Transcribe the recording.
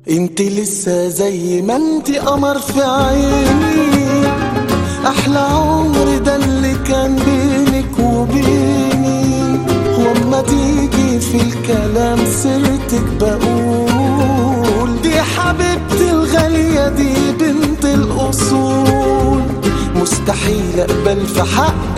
انت لسه زي ما انت قمر في عيني احلى عمر ده اللي كان بينك وبيني واما تيجي في الكلام سيرتك بقول دي حبيبتي الغالية دي بنت الاصول مستحيل اقبل في حق